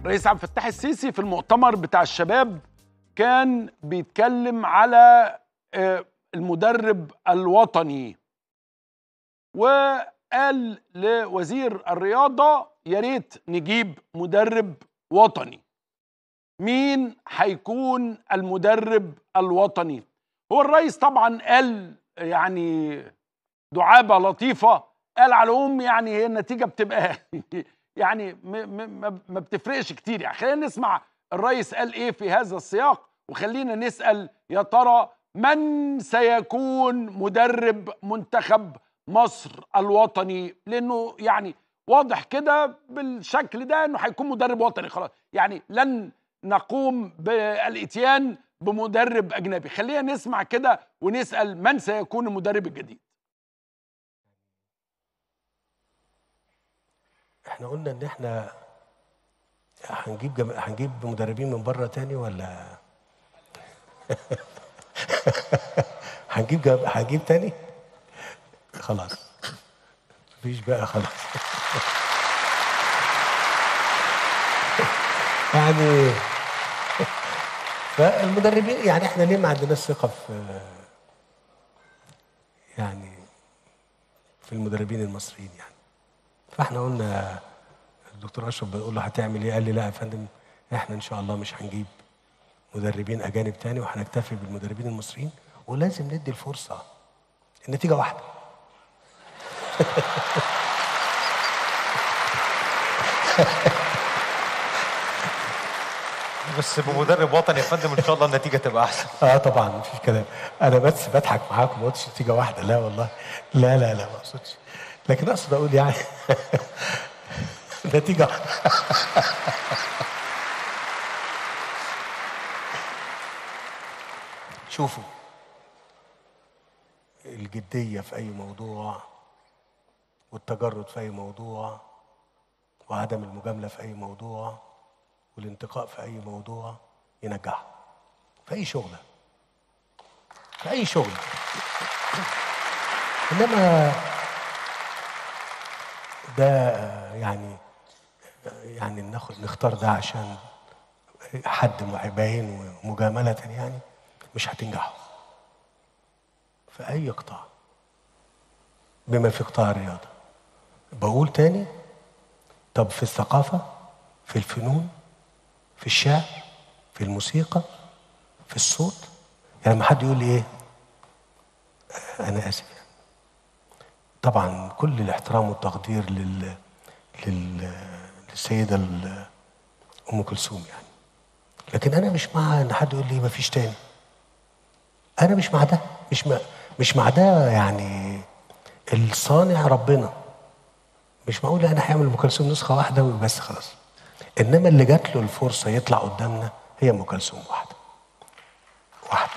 رئيس عبد الفتاح السيسي في المؤتمر بتاع الشباب كان بيتكلم على آه، المدرب الوطني وقال لوزير الرياضة يا ريت نجيب مدرب وطني مين هيكون المدرب الوطني هو الرئيس طبعا قال يعني دعابة لطيفة قال على العموم يعني هي النتيجة بتبقى يعني م- م- ما- ما بتفرقش كتير يعني خلينا نسمع الرئيس قال ايه في هذا السياق وخلينا نسأل يا ترى من سيكون مدرب منتخب مصر الوطني لانه يعني واضح كده بالشكل ده انه هيكون مدرب وطني خلاص يعني لن نقوم بالاتيان بمدرب اجنبي خلينا نسمع كده ونسال من سيكون المدرب الجديد احنا قلنا ان احنا هنجيب جم... هنجيب مدربين من بره تاني ولا هنجيب جم... هنجيب تاني خلاص مفيش بقى خلاص يعني فالمدربين يعني احنا ليه ما عندناش ثقه في يعني في المدربين المصريين يعني فاحنا قلنا الدكتور اشرف بنقول له هتعمل ايه؟ قال لي لا يا فندم احنا ان شاء الله مش هنجيب مدربين اجانب تاني وهنكتفي بالمدربين المصريين ولازم ندي الفرصه النتيجه واحده بس بمدرب وطني يا فندم ان شاء الله النتيجه تبقى احسن اه طبعا مفيش كلام انا بس بضحك معاكم ما قلتش نتيجه واحده لا والله لا لا لا ما اقصدش لكن اقصد اقول يعني نتيجه شوفوا الجديه في اي موضوع والتجرد في اي موضوع وعدم المجامله في اي موضوع والانتقاء في اي موضوع ينجحه في اي شغله في اي شغله انما ده يعني يعني ناخد نختار ده عشان حد باين ومجاملة يعني مش هتنجحوا في أي قطاع بما في قطاع الرياضة بقول تاني طب في الثقافة في الفنون في الشعر في الموسيقى في الصوت يعني لما حد يقول لي ايه انا اسف يعني. طبعا كل الاحترام والتقدير لل, لل... للسيده ال- ام كلثوم يعني لكن انا مش مع ان حد يقول لي ما فيش تاني انا مش مع ده مش مع مش مع ده يعني الصانع ربنا مش معقول انا هعمل ام كلثوم نسخه واحده وبس خلاص انما اللي جات له الفرصه يطلع قدامنا هي ام كلثوم واحده واحده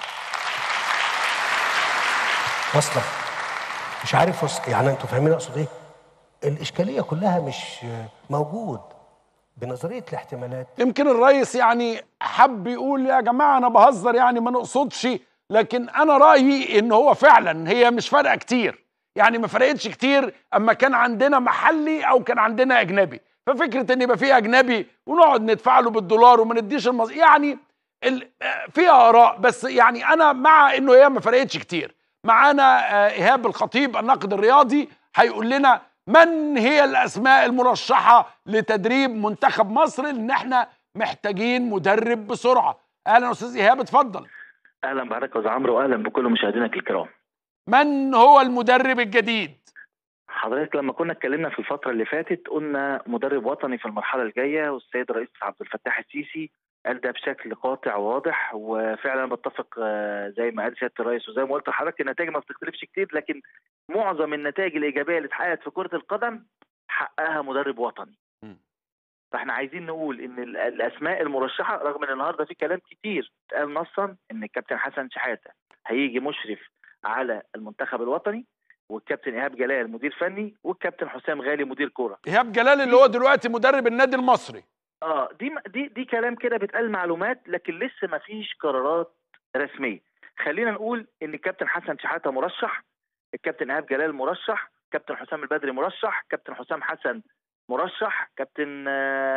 واصله مش عارف وص... يعني انتوا فاهمين اقصد ايه الاشكاليه كلها مش موجود بنظريه الاحتمالات يمكن الرئيس يعني حب يقول يا جماعه انا بهزر يعني ما نقصدش لكن انا رايي ان هو فعلا هي مش فارقه كتير يعني ما فرقتش كتير اما كان عندنا محلي او كان عندنا اجنبي ففكره ان يبقى في اجنبي ونقعد ندفع له بالدولار وما نديش المص... يعني ال... فيها اراء بس يعني انا مع انه هي ما فرقتش كتير معانا آه، ايهاب الخطيب الناقد الرياضي هيقول لنا من هي الاسماء المرشحه لتدريب منتخب مصر ان احنا محتاجين مدرب بسرعه اهلا استاذ ايهاب اتفضل اهلا بحضرتك يا أستاذ عمرو واهلا بكل مشاهدينك الكرام من هو المدرب الجديد حضرتك لما كنا اتكلمنا في الفتره اللي فاتت قلنا مدرب وطني في المرحله الجايه والسيد الرئيس عبد الفتاح السيسي قال ده بشكل قاطع وواضح وفعلا بتفق آه، زي ما قال سياده الرئيس وزي ما قلت لحضرتك النتائج ما بتختلفش كتير لكن معظم النتائج الايجابيه اللي اتحققت في كره القدم حققها مدرب وطني م. فاحنا عايزين نقول ان ال- الاسماء المرشحه رغم ان النهارده في كلام كتير اتقال نصا ان الكابتن حسن شحاته هيجي مشرف على المنتخب الوطني والكابتن ايهاب جلال مدير فني والكابتن حسام غالي مدير كوره ايهاب جلال اللي هو دلوقتي مدرب النادي المصري اه دي دي دي كلام كده بيتقال معلومات لكن لسه ما فيش قرارات رسميه خلينا نقول ان الكابتن حسن شحاته مرشح الكابتن ايهاب جلال مرشح كابتن حسام البدري مرشح كابتن حسام حسن مرشح كابتن آه،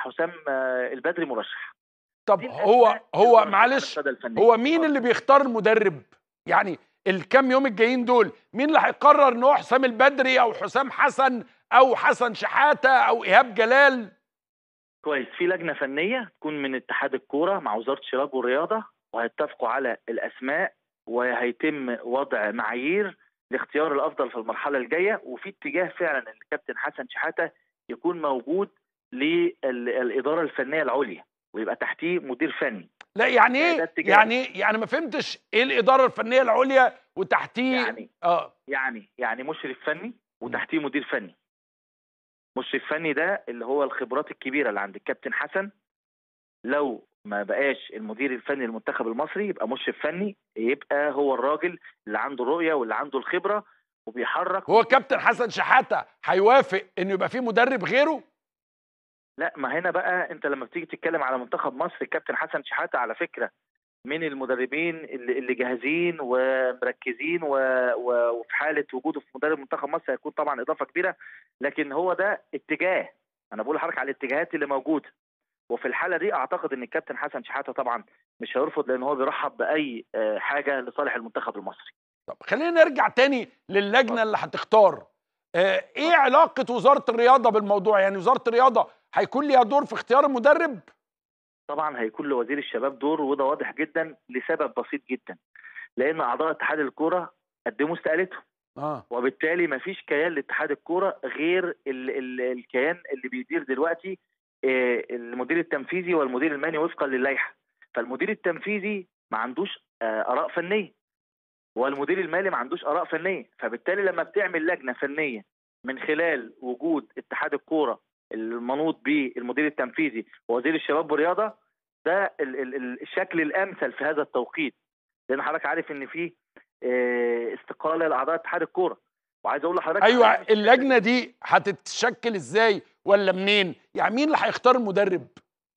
حسام آه، البدري مرشح طب دي هو الأسماء هو المرشحة معلش للقيادة الفنية. هو مين اللي بيختار المدرب يعني الكام يوم الجايين دول مين اللي هيقرر ان هو حسام البدري او حسام حسن او حسن شحاته او ايهاب جلال كويس في لجنه فنيه تكون من اتحاد الكوره مع وزاره الشباب والرياضه وهيتفقوا على الاسماء وهيتم وضع معايير لاختيار الافضل في المرحله الجايه وفي اتجاه فعلا ان الكابتن حسن شحاته يكون موجود للاداره الفنيه العليا ويبقى تحتيه مدير فني لا يعني ده ايه اتجاه. يعني يعني ما فهمتش ايه الاداره الفنيه العليا وتحتيه يعني اه يعني يعني مشرف فني وتحتيه مدير فني مشرف فني ده اللي هو الخبرات الكبيره اللي عند الكابتن حسن لو ما بقاش المدير الفني للمنتخب المصري يبقى مشرف فني يبقى هو الراجل اللي عنده الرؤيه واللي عنده الخبره وبيحرك هو كابتن حسن شحاته هيوافق انه يبقى في مدرب غيره لا ما هنا بقى انت لما بتيجي تتكلم على منتخب مصر الكابتن حسن شحاته على فكره من المدربين اللي, اللي جاهزين ومركزين و... و... وفي حاله وجوده في مدرب منتخب مصر هيكون طبعا اضافه كبيره لكن هو ده اتجاه انا بقول لحضرتك على الاتجاهات اللي موجوده وفي الحاله دي اعتقد ان الكابتن حسن شحاته طبعا مش هيرفض لان هو بيرحب باي آه، حاجه لصالح المنتخب المصري طب خلينا نرجع تاني للجنه اللي هتختار آه ايه علاقه وزاره الرياضه بالموضوع يعني وزاره الرياضه هيكون ليها دور في اختيار المدرب طبعا هيكون لوزير الشباب دور وده واضح جدا لسبب بسيط جدا لان اعضاء اتحاد الكوره قدموا استقالتهم اه وبالتالي مفيش كيان لاتحاد الكوره غير ال ال الكيان اللي بيدير دلوقتي آه، المدير التنفيذي والمدير المالي وفقا للائحه فالمدير التنفيذي ما عندوش آه، اراء فنيه والمدير المالي ما عندوش اراء فنيه فبالتالي لما بتعمل لجنه فنيه من خلال وجود اتحاد الكوره المنوط بالمدير التنفيذي ووزير الشباب والرياضه ده ال ال ال- الشكل الامثل في هذا التوقيت لان حضرتك عارف ان في آه، استقاله لاعضاء اتحاد الكوره وعايز اقول لحضرتك ايوه على- اللجنه دي هتتشكل ازاي ولا منين يعني مين اللي هيختار المدرب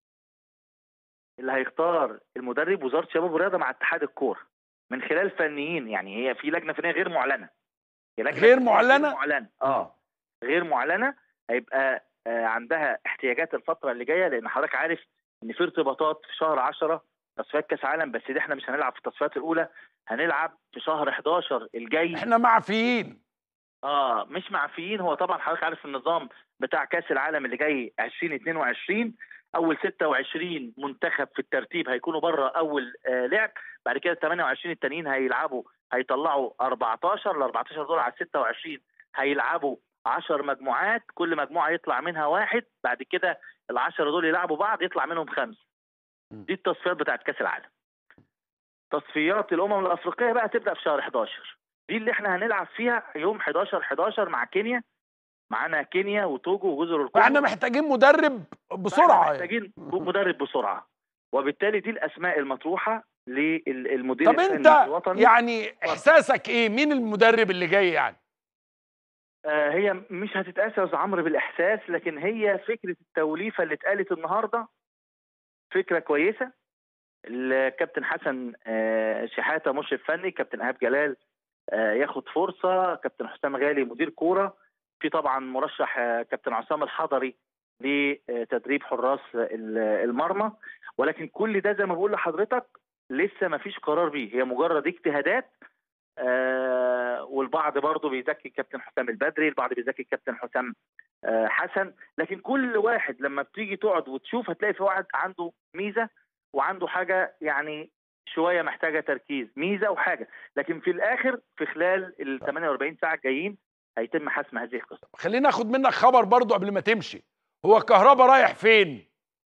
اللي هيختار المدرب وزاره الشباب والرياضه مع اتحاد الكوره من خلال فنيين يعني هي في لجنه فنيه غير معلنه هي لجنة غير فنية معلنة؟ غير معلنه اه غير معلنه هيبقى آه عندها احتياجات الفتره اللي جايه لان حضرتك عارف ان في ارتباطات في شهر 10 تصفيات كاس عالم بس دي احنا مش هنلعب في التصفيات الاولى هنلعب في شهر 11 الجاي احنا معفيين اه مش معفيين هو طبعا حضرتك عارف النظام بتاع كاس العالم اللي جاي 2022 اول 26 منتخب في الترتيب هيكونوا بره اول آه لعب بعد كده 28 التانيين هيلعبوا هيطلعوا 14 ال 14 دول على 26 هيلعبوا 10 مجموعات كل مجموعه يطلع منها واحد بعد كده ال 10 دول يلعبوا بعض يطلع منهم خمسه دي التصفيات بتاعت كاس العالم تصفيات الامم الافريقيه بقى تبدا في شهر 11 دي اللي احنا هنلعب فيها يوم 11 11 مع كينيا معانا كينيا وتوجو وجزر القمر فاحنا محتاجين مدرب فإحنا بسرعه يعني. محتاجين مدرب بسرعه وبالتالي دي الاسماء المطروحه للمدير طب الفني انت الوطني يعني احساسك ايه مين المدرب اللي جاي يعني آه هي مش هتتقاس يا أستاذ عمرو بالاحساس لكن هي فكره التوليفه اللي اتقالت النهارده فكره كويسه الكابتن حسن آه، شحاته مشرف فني كابتن ايهاب جلال آه، ياخد فرصه كابتن حسام غالي مدير كوره في طبعا مرشح آه، كابتن عصام الحضري لتدريب حراس ال- المرمى ولكن كل ده زي ما بقول لحضرتك لسه ما فيش قرار بيه هي مجرد اجتهادات آه والبعض برضه بيزكي الكابتن حسام البدري البعض بيزكي الكابتن حسام آه حسن لكن كل واحد لما بتيجي تقعد وتشوف هتلاقي في واحد عنده ميزه وعنده حاجه يعني شويه محتاجه تركيز ميزه وحاجه لكن في الاخر في خلال ال 48 ساعه الجايين هيتم حسم هذه القصه خلينا اخد منك خبر برضو قبل ما تمشي هو كهربا رايح فين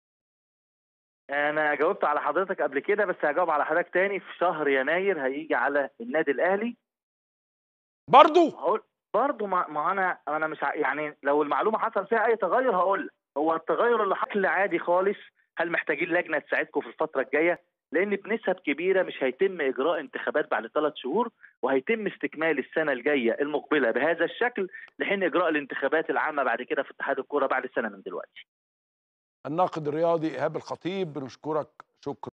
انا جاوبت على حضرتك قبل كده بس هجاوب على حضرتك تاني في شهر يناير هيجي على النادي الاهلي برضو هقول برضه ما, ما انا انا مش ع- يعني لو المعلومه حصل فيها اي تغير هقول لك. هو التغير اللي حصل عادي خالص هل محتاجين لجنه تساعدكم في الفتره الجايه لان بنسب كبيره مش هيتم اجراء انتخابات بعد ثلاث شهور وهيتم استكمال السنه الجايه المقبله بهذا الشكل لحين اجراء الانتخابات العامه بعد كده في اتحاد الكوره بعد سنه من دلوقتي الناقد الرياضي ايهاب الخطيب بنشكرك شكرا